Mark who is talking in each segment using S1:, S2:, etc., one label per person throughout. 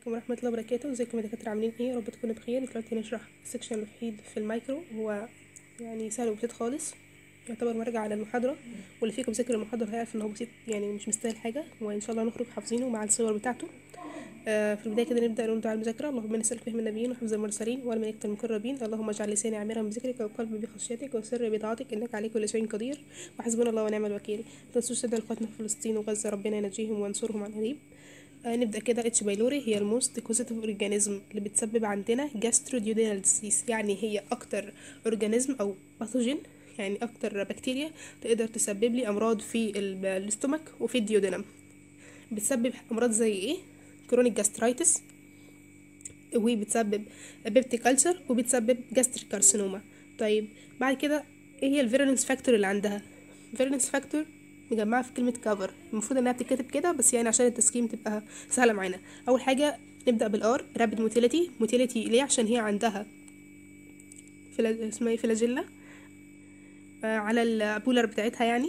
S1: عليكم ورحمة الله وبركاته ازيكم يا دكاترة عاملين ايه يا رب تكونوا بخير دلوقتي هنشرح السكشن الوحيد في المايكرو هو يعني سهل وبسيط خالص يعتبر مراجعة على المحاضرة واللي فيكم ذاكر المحاضرة هيعرف ان هو بسيط يعني مش مستاهل حاجة وان شاء الله نخرج حافظينه مع الصور بتاعته آه في البداية كده نبدأ نقول دعاء المذاكرة اللهم نسأل فهم النبيين وحفظ المرسلين والملائكة المقربين اللهم اجعل لساني عامرا بذكرك وقلبي بخشيتك وسر بطاعتك انك على كل شيء قدير وحسبنا الله ونعم الوكيل ما تنسوش تدعوا اخواتنا في فلسطين وغزة ربنا ينجيهم وينصرهم عن قريب آه نبدأ كده اتش بايلوري هي الموست كوزيتيف اورجانيزم اللي بتسبب عندنا جاستروديودينال ديسيس يعني هي اكتر اورجانيزم او باثوجين يعني اكتر بكتيريا تقدر تسبب لي امراض في ال- الاستومك وفي الديودينم بتسبب امراض زي ايه كرونيك جاسترايتس وبتسبب بيبتيك ألسر وبتسبب جاستريك كارسينوما طيب بعد كده ايه هي الفيرولنس فاكتور اللي عندها الفيرولنس فاكتور مجمعة في كلمة كفر المفروض انها بتتكتب كده بس يعني عشان التسكيم تبقى سهلة معانا اول حاجة نبدأ بالار رابid موتيليتي موتيليتي ليه عشان هي عندها فلا... اسمها ايه فلاجيلا آه على البولر بتاعتها يعني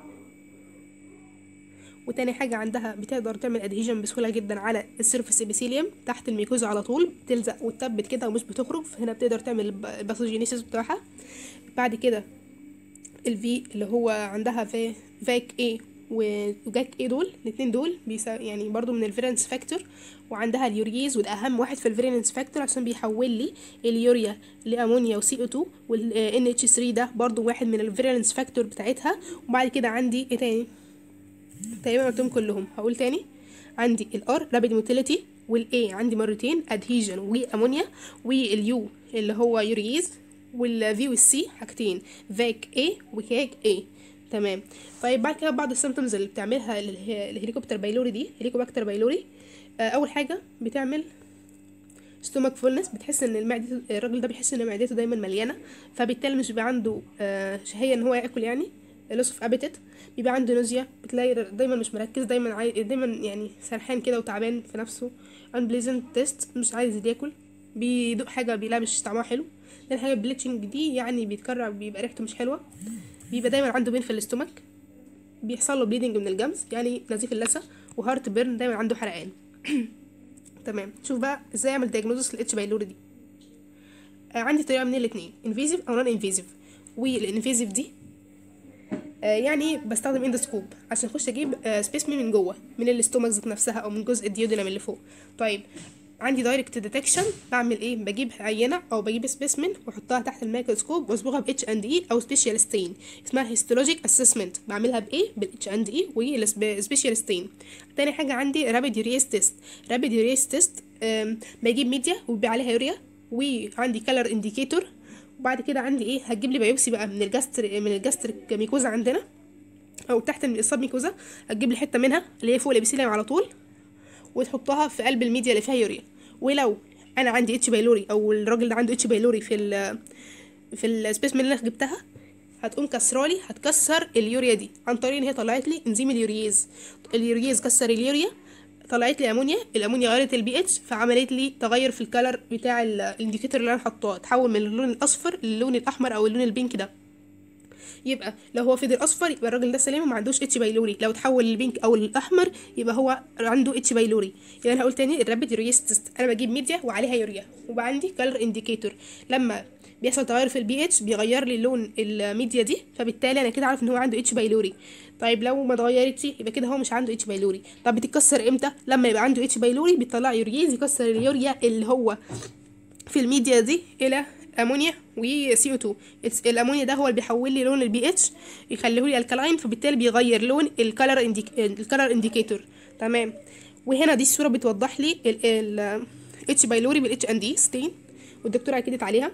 S1: وتاني حاجة عندها بتقدر تعمل ادهيجن بسهولة جدا على السيرفس ابيثيليوم تحت الميكوزا على طول بتلزق وتثبت كده ومش بتخرج فهنا بتقدر تعمل الباثوجينيسيس بتاعها بعد كده الفي اللي هو عندها في فاك اي وجاك اي دول الاتنين دول بيسا يعني برضو من الفيرنس فاكتور وعندها اليوريز وده اهم واحد في الفيرنس فاكتور عشان بيحول لي اليوريا لامونيا وسي او 2 والان اتش 3 ده برضو واحد من الفيرنس فاكتور بتاعتها وبعد كده عندي ايه تاني تقريبا قلتهم كلهم هقول تاني عندي الار رابيد موتيليتي والاي عندي مرتين ادهيجن وامونيا واليو اللي هو يوريز والفي والسي حاجتين فاك اي وكاك اي تمام طيب بعد كده بعض السيمتومز اللي بتعملها اله- الهليكوبتر بايلوري دي هليكوباكتر بايلوري آه، اول حاجه بتعمل ستومك فولنس بتحس ان المعدة الراجل ده بيحس ان معدته دايما مليانه فبالتالي مش بيبقى عنده آه، شهيه ان هو ياكل يعني لوس اوف ابيتيت بيبقى عنده نوزيا بتلاقي دايما مش مركز دايما عاي... دايما يعني سرحان كده وتعبان في نفسه unpleasant تيست مش عايز ياكل بيدوق حاجه بيلاقي مش طعمها حلو تاني حاجه البليتشنج دي يعني بيتكرر بيبقى ريحته مش حلوه بيبقى دايما عنده بين في الاستومك بيحصل له بليدنج من الجمز يعني نزيف اللثه وهارت بيرن دايما عنده حرقان تمام شوف بقى ازاي اعمل دايجنوزس للاتش بايلوري دي آه عندي طريقه من الاثنين انفيزيف او نون انفيزيف والانفيزيف دي آه يعني بستخدم اندوسكوب عشان اخش اجيب آه سبيسمي من جوه من الاستومك ذات نفسها او من جزء الديودينم اللي فوق طيب عندي دايركت ديتكشن بعمل ايه بجيب عينه او بجيب سبيسمن واحطها تحت الميكروسكوب واصبغها باتش اند اي او سبيشال ستين اسمها هيستولوجيك اسسمنت بعملها بايه بالاتش اند اي والسبيشال ستين تاني حاجه عندي رابيد يوريز تيست رابيد يوريز تيست بجيب ميديا وبيبقى عليها يوريا وعندي كلر انديكيتور وبعد كده عندي ايه هتجيب لي بايوبسي بقى من الجاستر من الجاستريك ميكوزا عندنا او تحت السب ميكوزا هتجيب لي حته منها اللي هي فوق الابيثيليوم على طول وتحطها في قلب الميديا اللي فيها يوريا ولو انا عندي اتش بايلوري او الراجل ده عنده اتش بايلوري في ال في السبيسمن اللي انا جبتها هتقوم كسرالي هتكسر اليوريا دي عن طريق ان هي طلعت لي انزيم اليوريز اليوريز كسر اليوريا طلعت لي امونيا الامونيا غيرت البي اتش فعملت لي تغير في الكلر بتاع ال- الانديكيتور اللي انا حطاه تحول من اللون الاصفر للون الاحمر او اللون البينك ده يبقى لو هو فضل اصفر يبقى الراجل ده سليم وما عندوش اتش بايلوري لو تحول للبينك او الاحمر يبقى هو عنده اتش بايلوري يبقى انا هقول تاني الرابيد يوريس تيست انا بجيب ميديا وعليها يوريا وبقى عندي كلر انديكيتور لما بيحصل تغير في البي اتش بيغير لي لون الميديا دي فبالتالي انا كده عارف ان هو عنده اتش بايلوري طيب لو ما اتغيرتش يبقى كده هو مش عنده اتش بايلوري طب بتتكسر امتى لما يبقى عنده اتش بايلوري بيطلع يوريز يكسر اليوريا اللي هو في الميديا دي الى امونيا وسي او 2 الامونيا ده هو اللي بيحول لي لون البي اتش يخليه لي الكلاين فبالتالي بيغير لون الكالر انديك الكالر انديكيتور تمام وهنا دي الصوره بتوضح لي ال اتش بايلوري بالاتش ان دي ستين والدكتوره اكدت عليها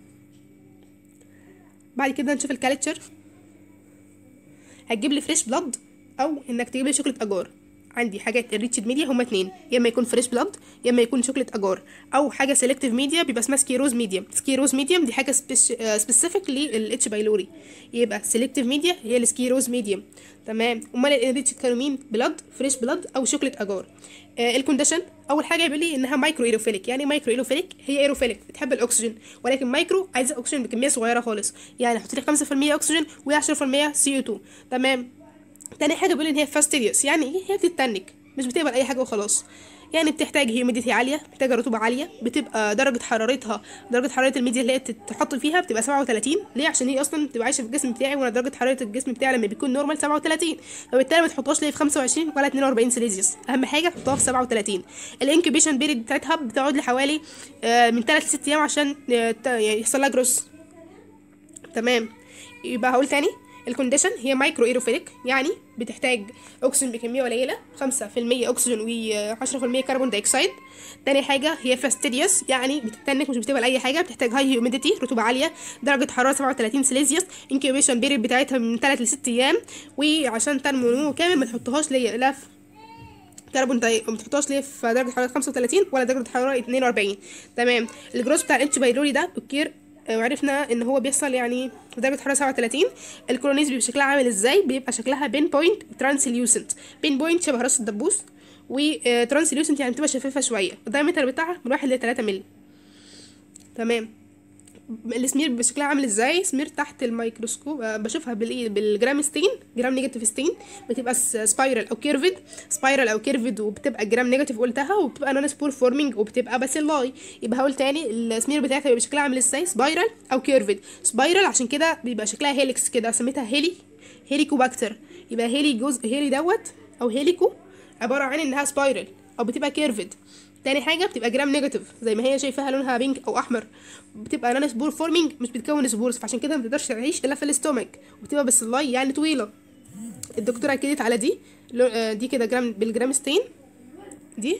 S1: بعد كده نشوف الكالتشر هتجيب لي فريش بلاد او انك تجيب لي شوكولاته اجار عندي حاجات الريتشد ميديا هما اتنين يا اما يكون فريش بلاد يا اما يكون شوكليت اجار او حاجه سيلكتيف ميديا بيبقى اسمها سكيروز ميديم سكيروز ميديم دي حاجه سبيسيفيك للاتش بايلوري يبقى سيلكتيف ميديا هي السكيروز ميديم تمام امال الريتشد كانوا مين بلاد فريش بلاد او شوكليت اجار آه الكونديشن اول حاجه يقول لي انها مايكرو ايروفيليك يعني مايكرو ايروفيليك هي ايروفيليك بتحب الاكسجين ولكن مايكرو عايزه اكسجين بكميه صغيره خالص يعني حط لي 5% اكسجين و10% سي او 2 تمام تاني حاجه بيقول ان هي فاستيريوس يعني ايه هي بتتنك مش بتقبل اي حاجه وخلاص يعني بتحتاج هيوميديتي عاليه محتاجه رطوبه عاليه بتبقى درجه حرارتها درجه حراره الميديا اللي هي تتحط فيها بتبقى 37 ليه عشان هي اصلا بتبقى عايشه في الجسم بتاعي وانا درجه حراره الجسم بتاعي لما بيكون نورمال 37 فبالتالي ما تحطهاش ليه في 25 ولا 42 سيليزيوس اهم حاجه تحطها في 37 الانكيبيشن بيريد بتاعتها بتقعد لحوالي آه، من 3 ل 6 ايام عشان آه، ت- يعني يحصل لها جروس تمام يبقى هقول تاني الكونديشن هي مايكرو ايروفيليك يعني بتحتاج اكسجين بكميه قليله 5% اكسجين و10% كربون دايوكسيد تاني حاجه هي فاستيديوس يعني بتتنك مش بتبقى لاي حاجه بتحتاج هاي هيوميديتي رطوبه عاليه درجه حراره 37 سيليزيوس انكيوبيشن بيريد بتاعتها من 3 ل 6 ايام وعشان تنمو نمو كامل ما تحطهاش ليا لا في كربون داي ما تحطهاش ليه في درجه حراره 35 ولا درجه حراره 42 تمام الجروس بتاع الانتي بايلوري ده بكير آه، وعرفنا ان هو بيحصل يعني في درجه حراره 37 الكولونيز بيبقى شكلها عامل ازاي بيبقى شكلها بين بوينت ترانسليوسنت بين بوينت شبه راس الدبوس وترانسليوسنت يعني بتبقى شفافه شويه الدايمتر بتاعها من 1 ل 3 مللي تمام السمير بيبقى شكلها عامل ازاي سمير تحت الميكروسكوب آه، بشوفها بالايد بالجرام ستين جرام نيجاتيف ستين بتبقى سبايرال او كيرفد سبايرال او كيرفد وبتبقى جرام نيجاتيف قلتها وبتبقى نون سبور فورمينج وبتبقى باسيلاي يبقى هقول تاني السمير بتاعتها بيبقى شكلها عامل ازاي سبايرال او كيرفد سبايرال عشان كده بيبقى شكلها هيليكس كده سميتها هيلي هيليكوباكتر يبقى هيلي جزء هيلي دوت او هيليكو عباره عن انها سبايرال او بتبقى كيرفد تاني حاجه بتبقى جرام نيجاتيف زي ما هي شايفاها لونها بينك او احمر بتبقى نون سبور فورمينج مش بتكون سبورز فعشان كده ما بتقدرش تعيش الا في الاستومك وبتبقى بالصلاي يعني طويله الدكتوره اكدت على دي لو- آه، دي كده جرام بالجرام ستين دي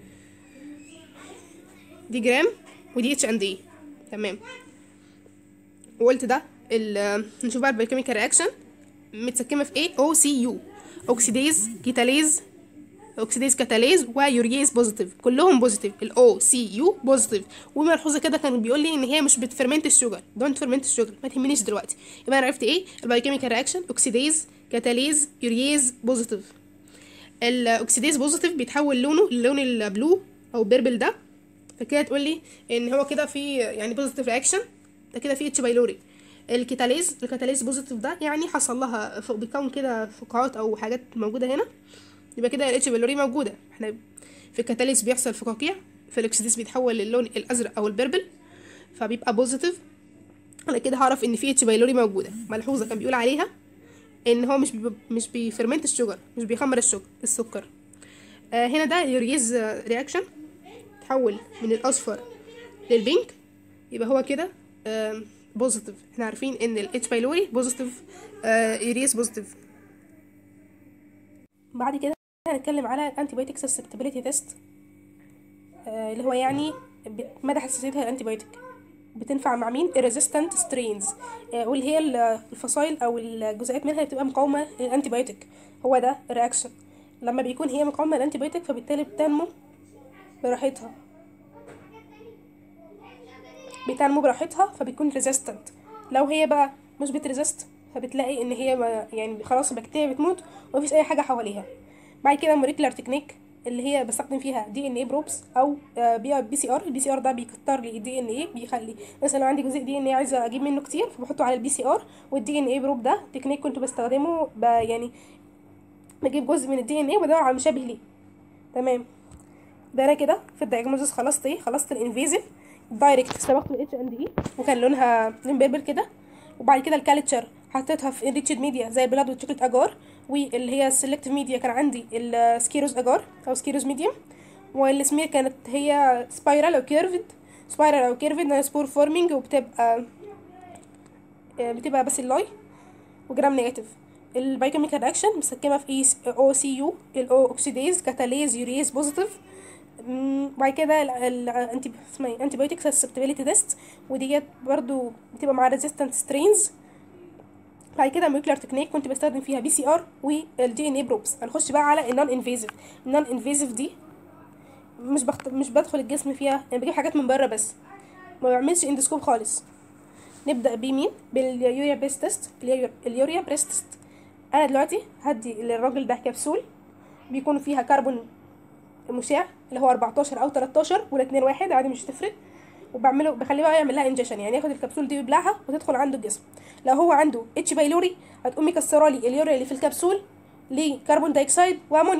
S1: دي جرام ودي اتش ان دي تمام وقلت ده ال- نشوف بقى البايوكيميكال رياكشن متسكمه في ايه او سي يو اوكسيديز كيتاليز اوكسيديز كاتاليز ويوريز بوزيتيف كلهم بوزيتيف الاو سي يو بوزيتيف وملحوظه كده كان بيقول لي ان هي مش بتفرمنت الشوجر دونت فرمنت الشوجر ما تهمنيش دلوقتي يبقى انا عرفت ايه البايوكيميكال رياكشن اوكسيديز كاتاليز يوريز بوزيتيف الاوكسيديز بوزيتيف بيتحول لونه للون البلو او بيربل ده فكده تقول لي ان هو كده في يعني بوزيتيف رياكشن ده كده في اتش بايلوري الكتاليز الكتاليز بوزيتيف ده يعني حصل لها ف- بيكون كده فقاعات او حاجات موجوده هنا يبقى كده الاتش بايلوري موجوده احنا في الكتاليز بيحصل فقاقيع في الاكسيديز بيتحول للون الازرق او البربل فبيبقى بوزيتيف انا كده هعرف ان في اتش بايلوري موجوده ملحوظه كان بيقول عليها ان هو مش بي مش بيفرمنت الشجر مش بيخمر الشجر السكر آه هنا ده اليوريز رياكشن تحول من الاصفر للبينك يبقى هو كده بوزيتيف احنا عارفين ان الاتش بايلوري بوزيتيف يوريز بوزيتيف بعد كده هنتكلم على الانتي بايوتيك سسبتابيليتي تيست اللي هو يعني ب- مدى حساسيتها للانتي بايوتيك بتنفع مع مين الريزيستنت سترينز واللي هي ال- الفصائل او الجزيئات منها اللي بتبقى مقاومه للانتي بايوتيك هو ده الرياكشن لما بيكون هي مقاومه للانتي بايوتيك فبالتالي بتنمو براحتها بتنمو براحتها فبتكون ريزيستنت لو هي بقى مش بتريزست فبتلاقي ان هي ما يعني خلاص البكتيريا بتموت ومفيش اي حاجه حواليها بعد كده موليكولار تكنيك اللي هي بستخدم فيها دي ان اي بروبس او بي سي ار البي سي ار ده بيكتر لي الدي ان اي بيخلي مثلا لو عندي جزء دي ان اي عايزه اجيب منه كتير فبحطه على البي سي ار والدي ان اي بروب ده تكنيك كنت بستخدمه ب يعني بجيب جزء من الدي ان اي وبدور على مشابه ليه تمام ده انا كده في الدايجنوزس خلصت ايه خلصت الانفيزيف دايركت سبقت الاتش ان دي وكان لونها لون بيربل كده وبعد كده الكالتشر حطيتها في انريتشد ميديا زي البلاد والشوكليت اجار واللي هي السلكتيف ميديا كان عندي السكيروز اجار او سكيروز ميديوم والسمير كانت هي سبايرال او كيرفد سبايرال او كيرفد سبور فورمينج وبتبقى بتبقى بس اللاي وجرام نيجاتيف البايوكيميكال رياكشن مسكمه في اي او سي يو الاو اوكسيديز كاتاليز يوريز بوزيتيف بعد كده الانتي اسمها ايه انتي بايوتيك سسبتابيليتي تيست وديت برضو بتبقى مع ريزيستنت سترينز بعد كده مولكيولار تكنيك كنت بستخدم فيها بي سي ار والدي ان اي بروبس هنخش بقى على النون انفيزيف النون انفيزيف دي مش بخت... مش بدخل الجسم فيها يعني بجيب حاجات من بره بس ما بعملش اندسكوب خالص نبدا بمين باليوريا بريست تيست اليوريا بريست تيست انا دلوقتي هدي للراجل ده كبسول بيكون فيها كربون مشع اللي هو 14 او 13 ولا 2 واحد عادي مش تفرق وبعمله بخليه بقى يعمل لها انجكشن يعني ياخد الكبسول دي ويبلعها وتدخل عنده الجسم لو هو عنده اتش بايلوري هتقوم مكسره لي اليوريا اللي في الكبسول لكربون دايوكسيد وامونيا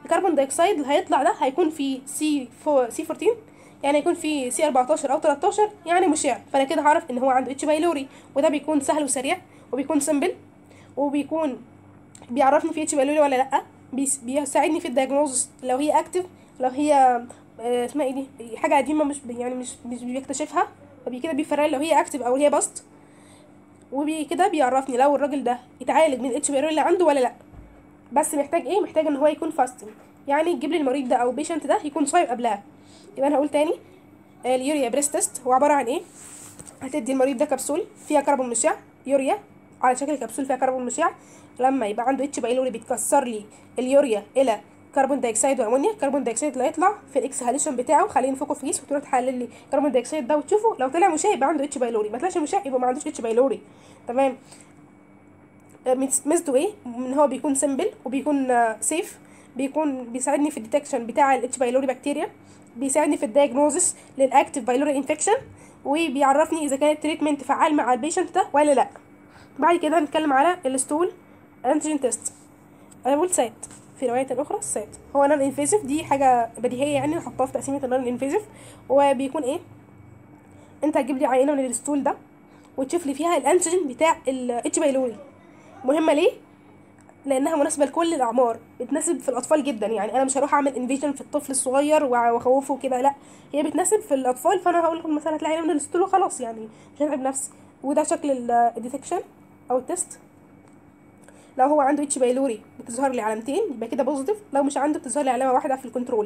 S1: الكربون دايوكسيد اللي هيطلع ده هيكون فيه سي فو سي 14 يعني يكون فيه سي 14 او 13 يعني مشع فانا كده هعرف ان هو عنده اتش بايلوري وده بيكون سهل وسريع وبيكون سمبل وبيكون بيعرفني في اتش بايلوري ولا لا بيس- بيساعدني في الدايجنوز لو هي اكتف لو هي آه، اسمها ايه دي حاجه قديمه مش بي- يعني مش مش بيكتشفها فكده بيفرق لي لو هي اكتف او هي باست وكده بيعرفني لو الراجل ده يتعالج من الاتش بايلوري اللي عنده ولا لا بس محتاج ايه محتاج ان هو يكون فاستنج يعني تجيب لي المريض ده او بيشنت ده يكون صايم قبلها يبقى انا هقول تاني آه، اليوريا بريس تيست هو عباره عن ايه هتدي المريض ده كبسول فيها كربون مشع يوريا على شكل كبسول فيها كربون مشع لما يبقى عنده اتش بايلوري بيتكسر لي اليوريا الى كربون دايوكسيد وامونيا كربون دايوكسيد اللي هيطلع في الاكسهاليشن بتاعه خليه نفكه في كيس وتروح تحلل لي كربون دايوكسيد ده وتشوفه لو طلع مشع يبقى عنده اتش بايلوري ما طلعش مشع يبقى ما عندوش اتش بايلوري تمام آه، ميز- ميزته ايه ان هو بيكون سيمبل وبيكون سيف بيكون بيساعدني في الديتكشن بتاع الاتش بايلوري بكتيريا بيساعدني في الدايجنوزس للاكتيف بايلوري انفكشن وبيعرفني اذا كان التريتمنت فعال مع البيشنت ده ولا لا بعد كده هنتكلم على الستول انتيجين تيست انا بقول سات في روايه اخرى سات هو نون انفيزيف دي حاجه بديهيه يعني نحطها في تقسيمه النون انفيزيف وبيكون ايه انت هتجيب لي عينه من الستول ده وتشوف لي فيها الانتيجين بتاع الاتش بايلوري مهمه ليه لانها مناسبه لكل الاعمار بتناسب في الاطفال جدا يعني انا مش هروح اعمل انفيجن في الطفل الصغير وع- واخوفه كده لا هي بتناسب في الاطفال فانا هقول لكم مثلا هتلاقي عينه من الستول وخلاص يعني مش هتعب نفسي وده شكل الديتكشن او التست لو هو عنده اتش بايلوري بتظهر لي علامتين يبقى كده بوزيتيف لو مش عنده بتظهر لي علامه واحده في الكنترول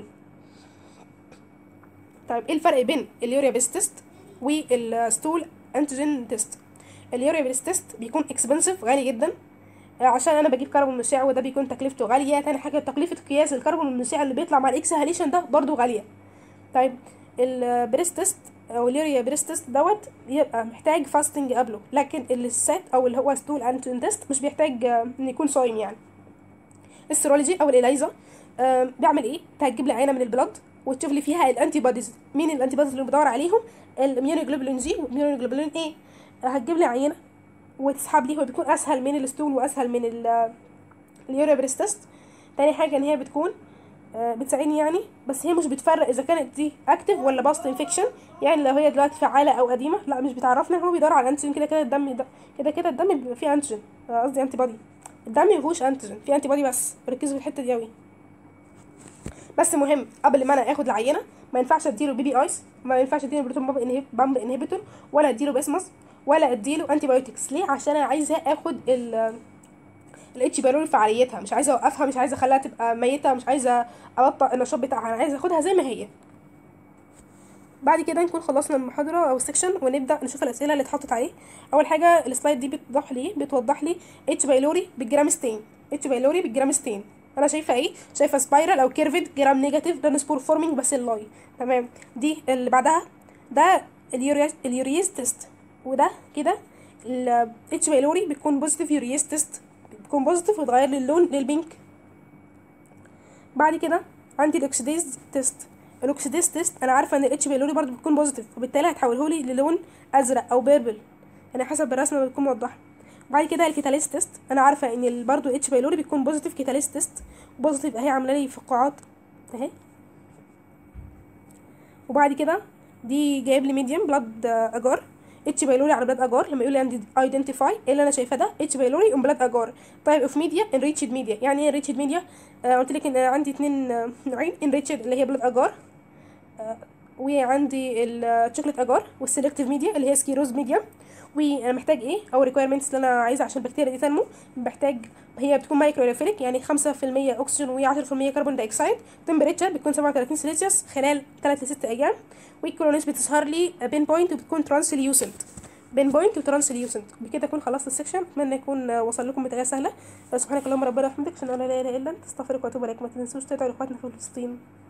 S1: طيب ايه الفرق بين اليوريا بيس تيست والستول انتيجين تيست اليوريا بيس تيست بيكون اكسبنسيف غالي جدا آه، عشان انا بجيب كربون مشع وده بيكون تكلفته غاليه تاني حاجه تكلفه قياس الكربون المشع اللي بيطلع مع الاكسهاليشن ده برضو غاليه طيب البريس تيست او اليوريا بريس تيست دوت يبقى محتاج فاستنج قبله لكن السات او اللي هو ستول انتين تيست مش بيحتاج آه، ان يكون صايم يعني السيرولوجي او الاليزا آم، بيعمل ايه انت هتجيب لي عينه من البلد وتشوف لي فيها الانتي بوديز مين الانتي بوديز اللي بدور عليهم الاميونوجلوبولين جي والاميونوجلوبولين ايه هتجيب لي عينه وتسحب لي هو بيكون اسهل من الستول واسهل من ال- اليوريا بريس تيست تاني حاجه ان هي بتكون آه، بتساعدني يعني بس هي مش بتفرق اذا كانت دي اكتف ولا باست انفكشن يعني لو هي دلوقتي فعاله او قديمه لا مش بتعرفنا هو بيدور على انتيجين كده كده الدم ده كده كده الدم بيبقى فيه انتيجين آه، قصدي انتي بودي الدم مفيهوش انتيجين فيه انتي بودي بس ركزوا في الحته دي قوي بس مهم قبل ما انا اخد العينه ما ينفعش اديله بي بي ايس ما ينفعش اديله بروتون بامب انهيب بامب انهبيتور ولا اديله باسمس ولا اديله انتي بايوتكس ليه عشان انا عايزه اخد ال الاتش بايلوري فعاليتها مش عايزه اوقفها مش عايزه اخليها تبقى ميته مش عايزه ابطئ النشاط بتاعها انا عايزه اخدها زي ما هي بعد كده نكون خلصنا المحاضره او السكشن ونبدا نشوف الاسئله اللي اتحطت عليه اول حاجه السلايد دي بتوضح لي إيه؟ بتوضح لي اتش بايلوري بالجرام ستين اتش بايلوري بالجرام ستين انا شايفه ايه شايفه سبايرال او كيرفد جرام نيجاتيف ده سبور فورمينج بس اللاي تمام دي اللي بعدها ده اليوريز اليوريز تيست وده كده الاتش بايلوري بيكون بوزيتيف يوريز تيست بيكون بوزيتيف وتغير لي اللون للبينك بعد كده عندي الاكسيديز تيست الاكسيديز تيست انا عارفه ان الاتش بايلوري برضو بتكون بوزيتيف وبالتالي هتحوله لي للون ازرق او بيربل يعني حسب الرسمه ما بتكون موضحه بعد كده الكيتاليز تيست انا عارفه ان ال- برضو الاتش بايلوري بيكون بوزيتيف كيتاليز تيست بوزيتيف اهي عامله لي فقاعات اهي وبعد كده دي جايب لي ميديم بلاد اجار اتش بايلوري على بلاد اجار لما يقول لي ايدنتيفاي ايه اللي انا شايفاه ده اتش بايلوري اون بلاد اجار طيب اوف ميديا انريتشد ميديا يعني ايه انريتشد ميديا آه قلت لك ان عندي اتنين آه، نوعين انريتشد اللي هي بلاد اجار آه وعندي الشوكليت اجار والسيلكتيف ميديا اللي هي سكيروز ميديا وانا محتاج ايه او ريكويرمنتس اللي انا عايزه عشان البكتيريا دي تنمو محتاج هي بتكون مايكروفيليك يعني 5% اكسجين و10% كربون دايوكسيد تمبريتشر بتكون 37 سيلسيوس خلال 3 ل 6 ايام والكولونيس بتظهر لي بين بوينت وبتكون ترانسليوسنت بين بوينت وترانسليوسنت بكده اكون خلصت السكشن اتمنى يكون وصل لكم بطريقه سهله سبحانك اللهم ربنا وبحمدك عشان لا اله الا انت استغفرك واتوب اليك ما تنسوش تدعوا لاخواتنا في فلسطين